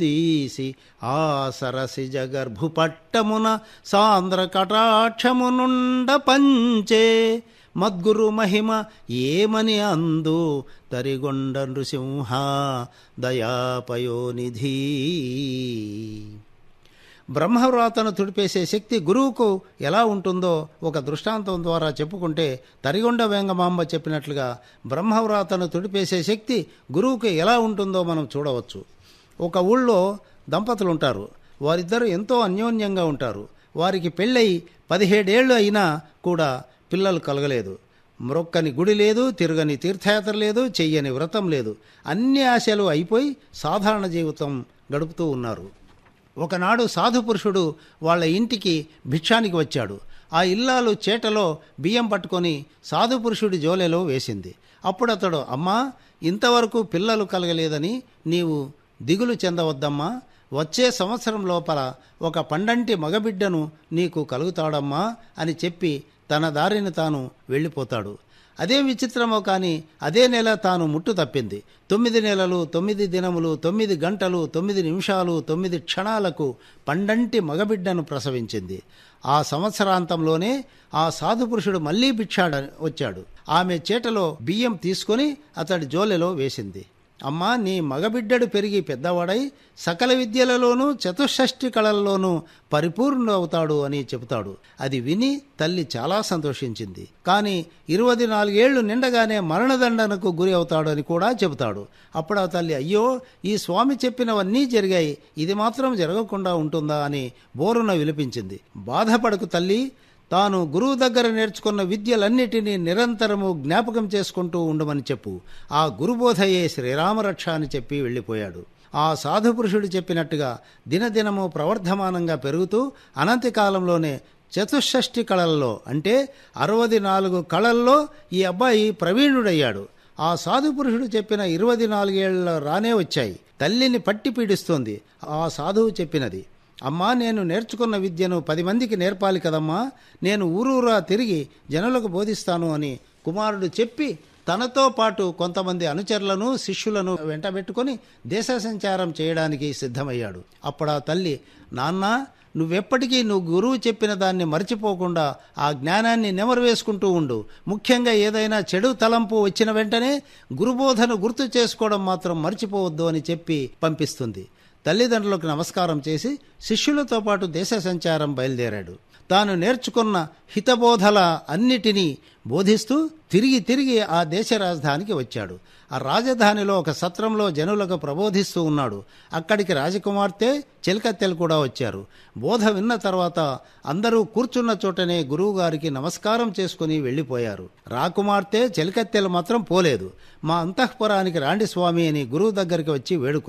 తీసి ఆ సరసి జగర్భు పట్టమున సాంద్ర కటాక్షమునుండ పంచే మద్గురు మహిమ ఏమని అందు తరిగొండ నృసింహ దయాపయోనిధి బ్రహ్మవ్రాతను తుడిపేసే శక్తి గురువుకు ఎలా ఉంటుందో ఒక దృష్టాంతం ద్వారా చెప్పుకుంటే తరిగొండ వేంగమాంబ చెప్పినట్లుగా బ్రహ్మవ్రాతను తుడిపేసే శక్తి గురువుకు ఎలా ఉంటుందో మనం చూడవచ్చు ఒక ఊళ్ళో దంపతులు ఉంటారు వారిద్దరూ ఎంతో అన్యోన్యంగా ఉంటారు వారికి పెళ్ళై పదిహేడేళ్లు అయినా కూడా పిల్లలు కలగలేదు మ్రొక్కని గుడి లేదు తిరగని తీర్థయాత్ర లేదు చెయ్యని వ్రతం లేదు అన్ని ఆశలు అయిపోయి సాధారణ జీవితం గడుపుతూ ఉన్నారు ఒకనాడు సాధు పురుషుడు వాళ్ళ ఇంటికి భిక్షానికి వచ్చాడు ఆ ఇల్లాలు చేటలో బియ్యం పట్టుకొని సాధు పురుషుడి జోలెలో వేసింది అప్పుడు అతడు అమ్మా ఇంతవరకు పిల్లలు కలగలేదని నీవు దిగులు చెందవద్దమ్మా వచ్చే సంవత్సరం లోపల ఒక పండంటి మగబిడ్డను నీకు కలుగుతాడమ్మా అని చెప్పి తన దారిని తాను వెళ్ళిపోతాడు అదే విచిత్రమో కానీ అదే నెల తాను ముట్టు తప్పింది తొమ్మిది నెలలు తొమ్మిది దినములు తొమ్మిది గంటలు తొమ్మిది నిమిషాలు తొమ్మిది క్షణాలకు పండంటి మగబిడ్డను ప్రసవించింది ఆ సంవత్సరాంతంలోనే ఆ సాధు పురుషుడు మళ్లీ భిక్షాడ వచ్చాడు ఆమె చేటలో బియ్యం తీసుకొని అతడి జోలెలో వేసింది అమ్మా నీ మగబిడ్డడు పెరిగి పెద్దవాడై సకల విద్యలలోనూ చతుషష్ఠి కళల్లోనూ పరిపూర్ణుడవుతాడు అని చెబుతాడు అది విని తల్లి చాలా సంతోషించింది కానీ ఇరవై నాలుగేళ్లు నిండగానే మరణదండనకు గురి అవుతాడు అని కూడా చెబుతాడు అప్పుడు ఆ తల్లి అయ్యో ఈ స్వామి చెప్పినవన్నీ జరిగాయి ఇది మాత్రం జరగకుండా ఉంటుందా అని బోరున విలిపించింది బాధపడకు తల్లి తాను గురువు దగ్గర నేర్చుకున్న విద్యలన్నిటినీ నిరంతరము జ్ఞాపకం చేసుకుంటూ ఉండమని చెప్పు ఆ గురుబోధయే శ్రీరామరక్ష అని చెప్పి వెళ్ళిపోయాడు ఆ సాధుపురుషుడు చెప్పినట్టుగా దినదినము ప్రవర్ధమానంగా పెరుగుతూ అనంతి కాలంలోనే చతుషష్ఠి కళల్లో అంటే అరవది నాలుగు కళల్లో ఈ అబ్బాయి ప్రవీణుడయ్యాడు ఆ సాధుపురుషుడు చెప్పిన ఇరవై నాలుగేళ్ల రానే వచ్చాయి తల్లిని పట్టి పీడిస్తోంది ఆ సాధువు చెప్పినది అమ్మా నేను నేర్చుకున్న విద్యను పది మందికి నేర్పాలి కదమ్మా నేను ఊరూరా తిరిగి జనులకు బోధిస్తాను అని కుమారుడు చెప్పి తనతో పాటు కొంతమంది అనుచరులను శిష్యులను వెంటబెట్టుకొని దేశ సంచారం చేయడానికి సిద్ధమయ్యాడు అప్పుడు ఆ తల్లి నాన్న నువ్వెప్పటికీ నువ్వు గురువు చెప్పిన దాన్ని మర్చిపోకుండా ఆ జ్ఞానాన్ని నెమరు వేసుకుంటూ ఉండు ముఖ్యంగా ఏదైనా చెడు తలంపు వచ్చిన వెంటనే గురుబోధను గుర్తు చేసుకోవడం మాత్రం మర్చిపోవద్దు అని చెప్పి పంపిస్తుంది తల్లిదండ్రులకు నమస్కారం చేసి శిష్యులతో పాటు దేశ సంచారం బయలుదేరాడు తాను నేర్చుకున్న హితబోధల అన్నిటినీ బోధిస్తూ తిరిగి తిరిగి ఆ దేశ రాజధానికి వచ్చాడు ఆ రాజధానిలో ఒక సత్రంలో జనులకు ప్రబోధిస్తూ ఉన్నాడు అక్కడికి రాజకుమార్తె చెలికత్తెలు కూడా వచ్చారు బోధ విన్న తర్వాత అందరూ కూర్చున్న చోటనే గురువుగారికి నమస్కారం చేసుకుని వెళ్ళిపోయారు రాకుమార్తె చెలికత్తెలు మాత్రం పోలేదు మా అంతఃపురానికి రాండి స్వామి అని గురువు దగ్గరికి వచ్చి వేడుకు